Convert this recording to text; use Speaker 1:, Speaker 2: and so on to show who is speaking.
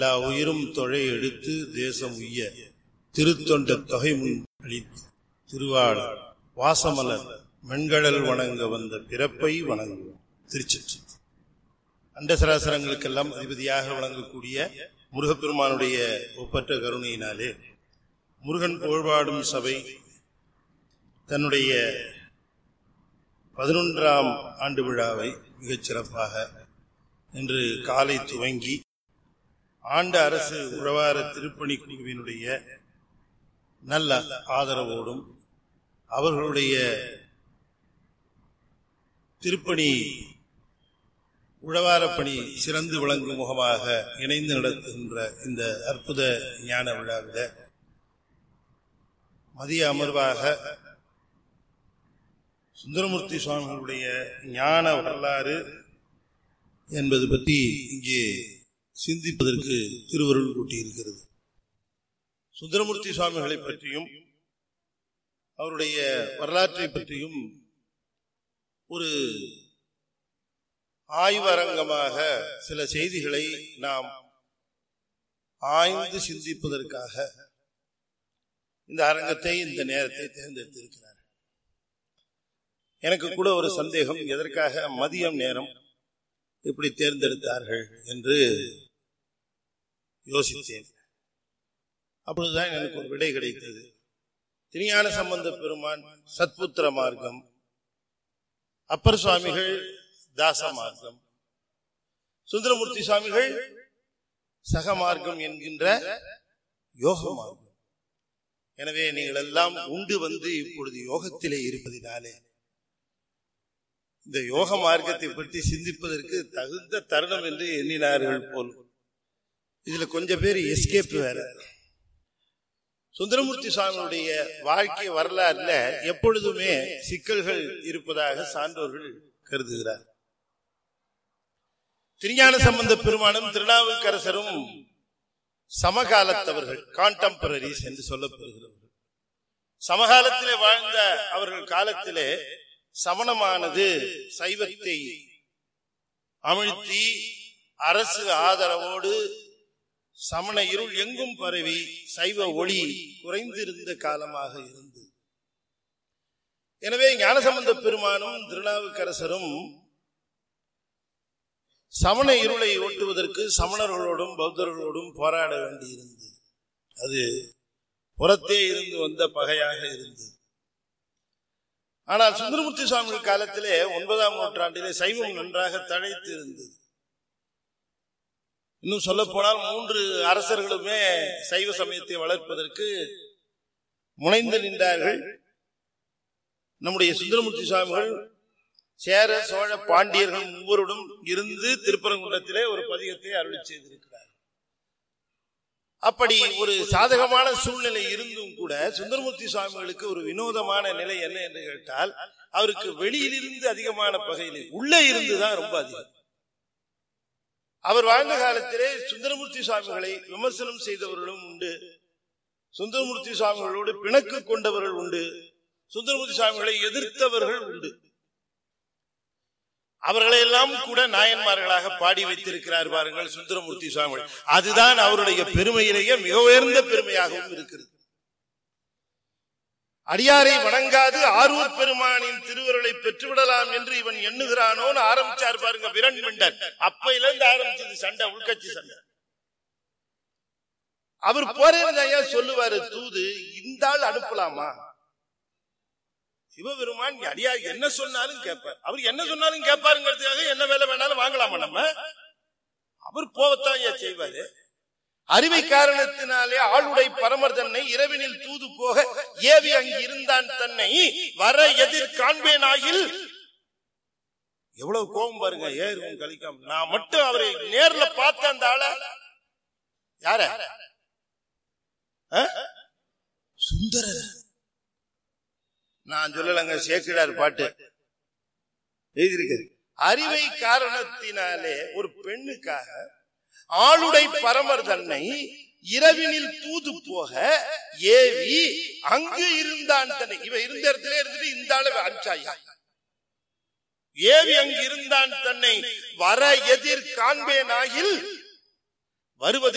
Speaker 1: எல்லா உயிரும் தொழை எடுத்து தேசம் உய்ய திருத்தொண்ட தொகை முன் அளித்து திருவாளர் வாசமலர் மென்கடல் வணங்க வந்த பிறப்பை வணங்குவோம் திருச்சி அண்ட சராசரங்களுக்கெல்லாம் அதிபதியாக வழங்கக்கூடிய முருகப்பெருமானுடைய ஒப்பற்ற கருணையினாலே முருகன் புகழ்பாடும் சபை தன்னுடைய பதினொன்றாம் ஆண்டு விழாவை மிகச் சிறப்பாக இன்று காலை துவங்கி ஆண்டு அரசு உழவார திருப்பணி குழுவினுடைய நல்ல ஆதரவோடும் அவர்களுடைய திருப்பணி உழவாரப் பணி சிறந்து விளங்கும் முகமாக இணைந்து நடத்துகின்ற இந்த அற்புத ஞான விழாவில் மதிய அமர்வாக சுந்தரமூர்த்தி சுவாமிகளுடைய ஞான வரலாறு என்பது பற்றி இங்கே சிந்திப்பதற்கு திருவருள் கூட்டியிருக்கிறது சுந்தரமூர்த்தி சுவாமிகளை பற்றியும் அவருடைய வரலாற்றை பற்றியும் ஒரு ஆய்வரங்கமாக சில செய்திகளை நாம் ஆய்ந்து சிந்திப்பதற்காக இந்த அரங்கத்தை இந்த நேரத்தை தேர்ந்தெடுத்திருக்கிறார் எனக்கு கூட ஒரு சந்தேகம் எதற்காக மதியம் நேரம் இப்படி தேர்ந்தெடுத்தார்கள் என்று யோசித்தேன் அப்பொழுதுதான் எனக்கு ஒரு விடை கிடைத்தது திருஞான சம்பந்த பெருமான் சத்புத்திர மார்க்கம் அப்பர் சுவாமிகள் தாச மார்க்கம் சுந்தரமூர்த்தி சுவாமிகள் சக மார்க்கம் என்கின்ற யோக மார்க்கம் எனவே நீங்கள் எல்லாம் உண்டு வந்து இப்பொழுது யோகத்திலே இருப்பதினாலே இந்த யோக மார்க்கத்தை பற்றி சிந்திப்பதற்கு தகுந்த தருணம் என்று எண்ணினார்கள் போல் இதுல கொஞ்சம் பேர் எஸ்கேப் வேற சுந்தரமூர்த்தி சுவாமியுடைய வாழ்க்கை வரலாறுல எப்பொழுதுமே சிக்கல்கள் இருப்பதாக சான்றோர்கள் கருதுகிறார் திருஞான சம்பந்த பெருமானும் திருநாவுக்கரசரும் சமகாலத்தவர்கள் கான்டெம்பரரிஸ் என்று சொல்லப்படுகிறவர்கள் சமகாலத்திலே வாழ்ந்த அவர்கள் காலத்திலே சமணமானது சைவத்தை அமிழ்த்தி அரசு ஆதரவோடு சமண இருள் எங்கும் பரவி சைவ ஒளி குறைந்திருந்த காலமாக இருந்தது எனவே ஞானசம்பந்த பெருமானும் திருநாவுக்கரசரும் சமண இருளை ஓட்டுவதற்கு சமணர்களோடும் பௌத்தர்களோடும் போராட வேண்டியிருந்தது அது புறத்தே இருந்து வந்த பகையாக இருந்தது ஆனால் சுந்தரமூர்த்தி சுவாமிகள் காலத்திலே ஒன்பதாம் நூற்றாண்டிலே சைவம் நன்றாக தழைத்து இருந்தது இன்னும் சொல்ல போனால் மூன்று அரசர்களுமே சைவ சமயத்தை வளர்ப்பதற்கு முனைந்து நின்றார்கள் நம்முடைய சுந்தரமூர்த்தி சுவாமிகள் சேர சோழ பாண்டியர்கள் மூவருடன் இருந்து திருப்பரங்குன்றத்திலே ஒரு பதிகத்தை அருளி செய்திருக்கிறார் அப்படி ஒரு சாதகமான சூழ்நிலை இருந்தும் கூட சுந்தரமூர்த்தி சுவாமிகளுக்கு ஒரு வினோதமான நிலை என்ன என்று கேட்டால் அவருக்கு வெளியிலிருந்து அதிகமான பகையிலே உள்ளே இருந்துதான் ரொம்ப அதிகம் அவர் வாழ்ந்த காலத்திலே சுந்தரமூர்த்தி சுவாமிகளை விமர்சனம் செய்தவர்களும் உண்டு சுந்தரமூர்த்தி சுவாமிகளோடு பிணக்கு கொண்டவர்கள் உண்டு சுந்தரமூர்த்தி சுவாமிகளை எதிர்த்தவர்கள் உண்டு அவர்களையெல்லாம் கூட நாயன்மார்களாக பாடி வைத்திருக்கிறார் பாருங்கள் சுந்தரமூர்த்தி சுவாமிகள் அதுதான் அவருடைய பெருமையிலேயே மிக உயர்ந்த பெருமையாகவும் இருக்கிறது அடியாரை வணங்காது ஆரூர் பெருமானின் திருவருளை பெற்றுவிடலாம் என்று இவன் எண்ணுகிறானோன்னு ஆரம்பிச்சார் பாருங்க விரண் மிண்டர் அப்பையில இருந்து ஆரம்பிச்சது சண்டை உள்கட்சி சண்டை அவர் போறேன்னு சொல்லுவாரு தூது இந்த ஆள் அனுப்பலாமா சிவபெருமான் அடியா என்ன சொன்னாலும் கேட்பார் அவர் என்ன சொன்னாலும் கேட்பாருங்கிறதுக்காக என்ன வேலை வேணாலும் வாங்கலாமா நம்ம அவர் போவத்தான் ஏன் செய்வாரு அறிவை காரணத்தினாலே ஆளுடை பரமர் தன்னை இரவினில் தூது போக ஏவி அங்கு இருந்தான் தன்னை வர எதிர் காண்பேனாகில் எவ்வளவு கோபம் பாருங்க ஏறும் கழிக்காம நான் மட்டும் அவரை நேர்ல பார்த்த அந்த ஆள யார சுந்தரர் நான் சொல்லலங்க சேக்கிடார் பாட்டு எழுதியிருக்க அறிவை காரணத்தினாலே ஒரு பெண்ணுக்காக ஆளுடை பரமர் தன்னை இரவினில் தூது போக ஏவி அங்கு இருந்தான் தன்னை இவ இருந்த இடத்துல இருந்துட்டு இந்த அளவு அனுப்பிச்சாயா ஏவி அங்கு இருந்தான் தன்னை வர எதிர் காண்பேனாகில் வருவது